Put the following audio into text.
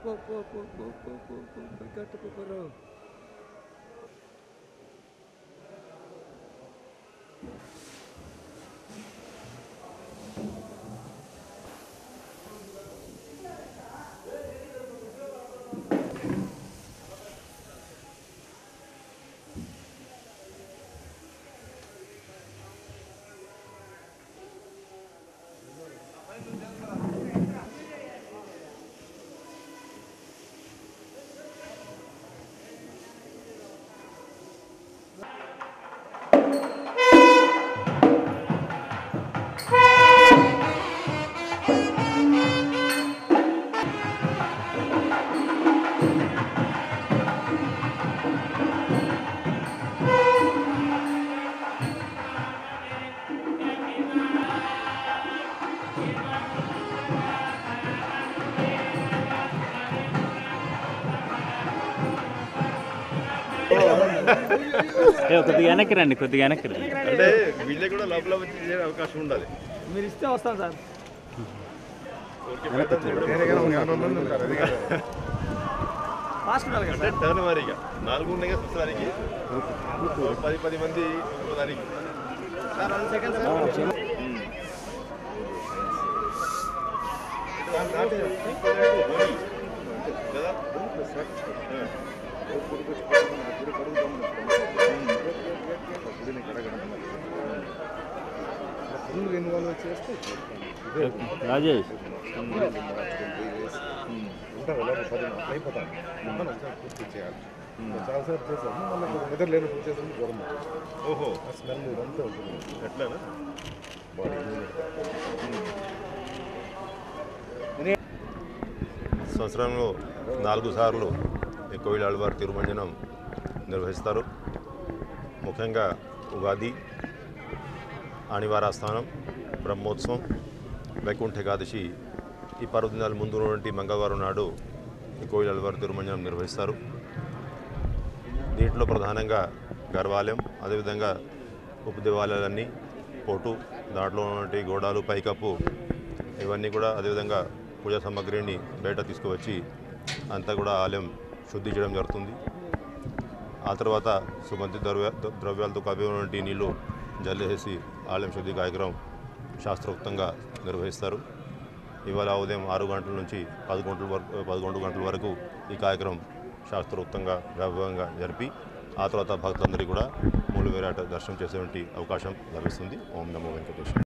పో పో పో పో పో పో పో పో కట్టు పోరో ఏ, కొద్దిగా వెనక్కి రండి కొద్దిగా వెనక్కి రండి అంటే వీళ్ళే కూడా లోపల వచ్చి చేసే అవకాశం ఉండాలి మీరు ఇస్తే వస్తాను సార్ ఫాస్ట్ ఉండాలి కదా అంటే టర్న్ వారీగా నాలుగు ఉన్నాయి కదా ప్రస్తుతానికి పది పది మంది ఒక దానికి సార్ వన్ సెకండ్ సార్ కదా ఇన్వాల్వ్ చేస్తే రాజేష్ ఉంటారు లోపల పది అయిపోతాను మనం పూర్తి చేయాలి చాలాసేపు చేసాము మళ్ళీ నిద్ర లేని పూర్తి చేసాము జ్వరం ఓహో ఆ స్మెల్ ఇదంతా ఉంటుంది ఎట్లానా బాడీ సంవత్సరంలో నాలుగు సార్లు ఈ కోయిల ఆళ్వార్ తిరుమంజనం నిర్వహిస్తారు ముఖ్యంగా ఉగాది ఆనివారాస్థానం బ్రహ్మోత్సవం వైకుంఠ ఏకాదశి ఈ పర్వదినాల ముందు ఉన్నటువంటి మంగళవారం నాడు ఈ కోయిల ఆళ్వార్ తిరుమంజనం నిర్వహిస్తారు దీంట్లో ప్రధానంగా గర్వాలయం అదేవిధంగా ఉపదేవాలయాలన్నీ పోటు దాంట్లో ఉన్నటువంటి గోడాలు పైకప్పు ఇవన్నీ కూడా అదేవిధంగా పూజా సామాగ్రిని బయట తీసుకువచ్చి అంతా కూడా ఆలయం శుద్ధి చేయడం జరుగుతుంది ఆ తర్వాత సుగంధి ద్రవ్య ద్రవ్యాలతో కవినటువంటి నీళ్లు జల్లేసి ఆలయం శుద్ధి కార్యక్రమం శాస్త్రోక్తంగా నిర్వహిస్తారు ఇవాళ ఉదయం ఆరు గంటల నుంచి పదకొండు వరకు పదకొండు గంటల వరకు ఈ కార్యక్రమం శాస్త్రోక్తంగా వైభవంగా జరిపి ఆ తర్వాత భక్తులందరికీ కూడా మూడు వేరాట దర్శనం చేసేటువంటి అవకాశం లభిస్తుంది ఓం నమో వెంకటేశ్వర